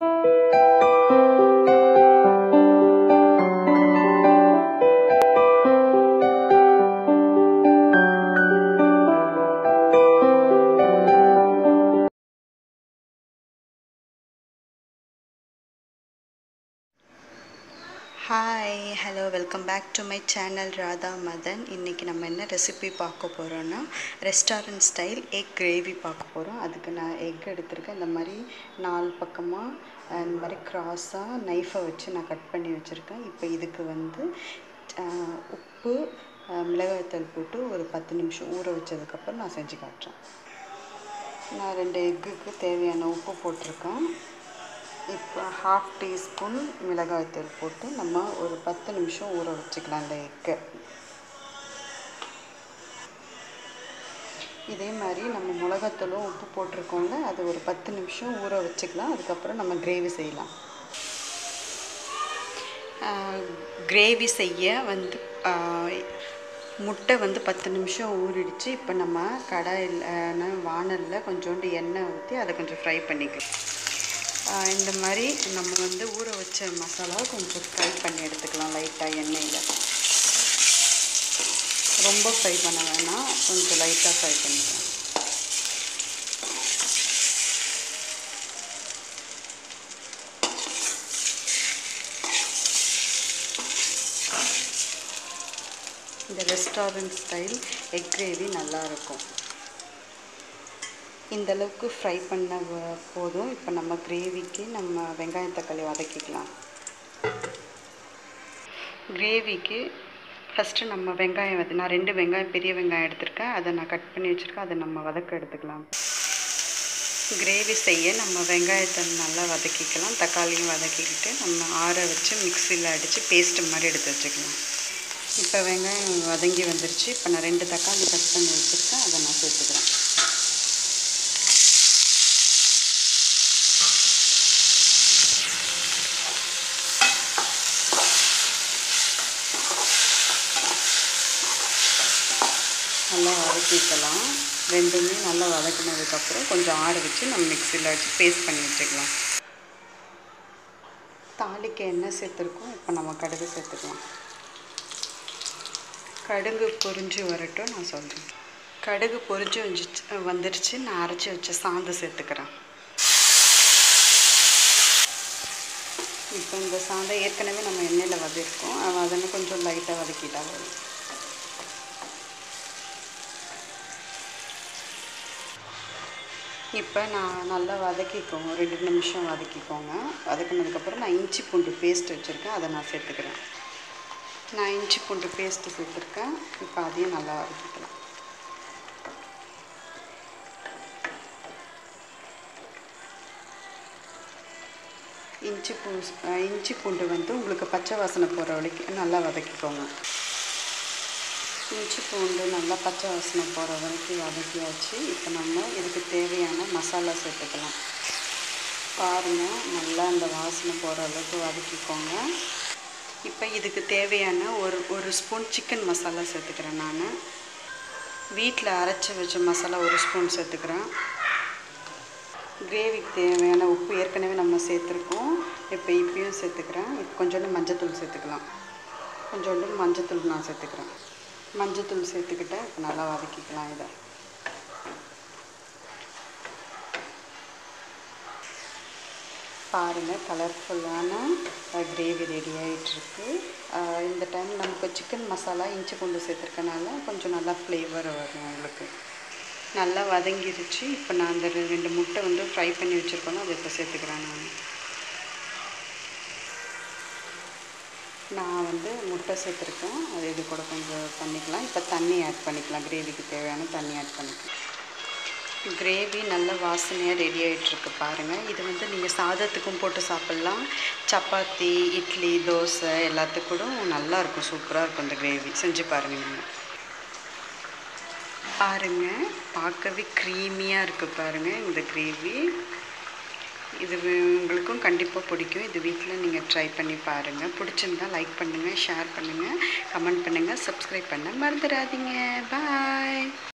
hi hello welcome back to my channel Radha Madan இன்றைக்கி நம்ம என்ன ரெசிபி பார்க்க போகிறோன்னா ரெஸ்டாரண்ட் ஸ்டைல் எக் கிரேவி பார்க்க போகிறோம் அதுக்கு நான் எக் எடுத்திருக்கேன் இந்த மாதிரி நாலு பக்கமாக இந்த மாதிரி க்ராஸாக நைஃபை வச்சு நான் கட் பண்ணி வச்சுருக்கேன் இப்போ இதுக்கு வந்து ஆஹ், உப்பு ஆஹ், மிளகாய்த்தூள் போட்டு ஒரு பத்து நிமிஷம் ஊற வச்சதுக்கப்புறம் நான் செஞ்சு காட்டுறேன் நான் ரெண்டு எக்குக்கு தேவையான உப்பு போட்டிருக்கேன் இப்போ ஹாஃப் டீஸ்பூன் மிளகாய்த்தூள் போட்டு நம்ம ஒரு பத்து நிமிஷம் ஊற வச்சுக்கலாம் அந்த எக்கை இதே மாதிரி நம்ம மிளகாத்தூளும் உப்பு போட்டிருக்கோம்ல அது ஒரு பத்து நிமிஷம் ஊற வச்சுக்கலாம் அதுக்கப்புறம் நம்ம கிரேவி செய்யலாம் கிரேவி செய்ய வந்து ஆஹ், முட்டை வந்து பத்து நிமிஷம் ஊறிடுச்சு இப்போ நம்ம கடாயில் ஆஹ், வாணலில் கொஞ்சோண்டு எண்ணெய் ஊற்றி அதை கொஞ்சம் ஃப்ரை பண்ணிக்கலாம் ஆஹ், இந்த மாதிரி நம்ம வந்து ஊற வச்ச மசாலா கொஞ்சம் ஃப்ரை பண்ணி எடுத்துக்கலாம் லைட்டாக எண்ணெயில் ரொம்ப ஃப்ரை பண்ண வேணாம் கொஞ்சம் லைட்டாக ஃப்ரை பண்ணிக்கலாம் இந்த ரெஸ்டாரண்ட் ஸ்டைல் எக் கிரேவி நல்லாயிருக்கும் இந்த அளவுக்கு ஃப்ரை பண்ண வ- போதும் இப்போ நம்ம கிரேவிக்கு நம்ம வெங்காயம் தக்காளி வதக்கிக்கலாம் கிரேவிக்கு ஃபஸ்ட்டு நம்ம வெங்காயம் வந்து நான் ரெண்டு வெங்காயம் பெரிய வெங்காயம் எடுத்திருக்கேன் அதை நான் கட் பண்ணி வச்சுருக்கேன் அதை நம்ம வதக்க எடுத்துக்கலாம் கிரேவி செய்ய நம்ம வெங்காயத்தை நல்லா வதக்கிக்கலாம் தக்காளியும் வதக்கிக்கிட்டு நம்ம ஆற வச்சு மிக்சியில் அடித்து பேஸ்ட் மாதிரி எடுத்து வச்சுக்கலாம் இப்போ வெங்காயம் வதங்கி வந்துருச்சு இப்போ நான் ரெண்டு தக்காளி கட் பண்ணி வச்சுருக்கேன் அதை நான் சேர்த்துக்கிறேன் நல்லா வதக்கிக்கலாம் ரெண்டுமே நல்லா வதக்கினதுக்கப்புறம் கொஞ்சம் ஆற வச்சு நம்ம மிக்சியில் வச்சு பேஸ்ட் பண்ணி வச்சுக்கலாம் தாளிக்கு எண்ணெய் சேர்த்துருக்கோம் இப்போ நம்ம கடுகு சேர்த்துக்கலாம் கடுகு பொரிஞ்சு வரட்டும் நான் சொல்கிறேன் கடுகு பொரிஞ்சு வந்துச்சு வந்துருச்சு நான் அரைச்சி வச்ச சாந்து சேர்த்துக்கிறேன் இப்போ இந்த சாந்தை ஏற்கனவே நம்ம எண்ணெயில் வதக்கிருக்கோம் அதனால் கொஞ்சம் லைட்டாக வதக்கிட்டா வரும் இப்போ நான் நல்லா வதக்கிக்கோங்க ரெண்டு நிமிஷம் வதக்கிக்கோங்க வதக்கினதுக்கப்புறம் நான் இஞ்சி பூண்டு பேஸ்ட் வச்சுருக்கேன் அதை நான் சேர்த்துக்கிறேன் நான் இஞ்சி பூண்டு பேஸ்ட்டு சேர்த்துருக்கேன் இப்போ அதையும் நல்லா வதக்கிக்கலாம் இஞ்சி பூ இஞ்சி பூண்டு வந்து உங்களுக்கு பச்சை வாசனை போகிற வரைக்கும் நல்லா வதக்கிக்கோங்க இஞ்சி பூண்டு நல்லா பச்சை வாசனை போகிற வரைக்கும் வதக்கியாச்சு இப்போ நம்ம இதுக்கு தேவையான மசாலா சேர்த்துக்கலாம் பாருங்கள் நல்லா அந்த வாசனை போகிற அளவுக்கு வதக்கிக்கோங்க இப்போ இதுக்கு தேவையான ஒரு ஒரு ஸ்பூன் சிக்கன் மசாலா சேர்த்துக்கிறேன் நான் வீட்டில் அரைச்சி வச்ச மசாலா ஒரு ஸ்பூன் சேர்த்துக்கிறேன் கிரேவிக்கு தேவையான உப்பு ஏற்கனவே நம்ம சேர்த்துருக்கோம் இப்போ இப்பயும் சேர்த்துக்கிறேன் இப்போ கொஞ்சோண்டு மஞ்சத்தூள் சேர்த்துக்கலாம் கொஞ்சோண்டு மஞ்சத்தூள் நான் சேர்த்துக்கிறேன் மஞ்சத்தூள் சேர்த்துக்கிட்டு இப்போ நல்லா வதக்கிக்கலாம் இதை பாருங்கள் கலர்ஃபுல்லான கிரேவி ரெடி ஆகிட்டுருக்கு இந்த டைம் நமக்கு சிக்கன் மசாலா இஞ்சி பூண்டு சேர்த்துருக்கனால கொஞ்சம் நல்லா ஃப்ளேவர் வரும் உங்களுக்கு நல்லா வதங்கிருச்சு இப்போ நான் அந்த ரெ- ரெண்டு முட்டை வந்து ஃப்ரை பண்ணி வச்சுருக்கோம் அதை இப்போ சேர்த்துக்கிறேன் நான் நான் வந்து முட்டை சேர்த்துருக்கேன் அது இது கூட கொஞ்சம் பண்ணிக்கலாம் இப்போ தண்ணி ஆட் பண்ணிக்கலாம் கிரேவிக்கு தேவையான தண்ணி ஆட் பண்ணிக்கலாம் கிரேவி நல்ல வாசனையாக ரெடி ஆகிட்டுருக்கு பாருங்கள் இது வந்து நீங்கள் சாதத்துக்கும் போட்டு சாப்பிட்லாம் சப்பாத்தி இட்லி தோசை எல்லாத்துக்கூடும் நல்லா இருக்கும் சூப்பராக இருக்கும் இந்த கிரேவி செஞ்சு பாருங்கள் நீங்கள் பாருங்கள் பார்க்கவே க்ரீமியாக இருக்குது பாருங்கள் இந்த கிரேவி இது வி- உங்களுக்கும் கண்டிப்பாக பிடிக்கும் இது வீட்டில் நீங்கள் ட்ரை பண்ணி பாருங்கள் பிடிச்சிருந்தா லைக் பண்ணுங்கள் ஷேர் பண்ணுங்கள் கமெண்ட் பண்ணுங்கள் சப்ஸ்கிரைப் பண்ண மறந்துடாதீங்க பாய்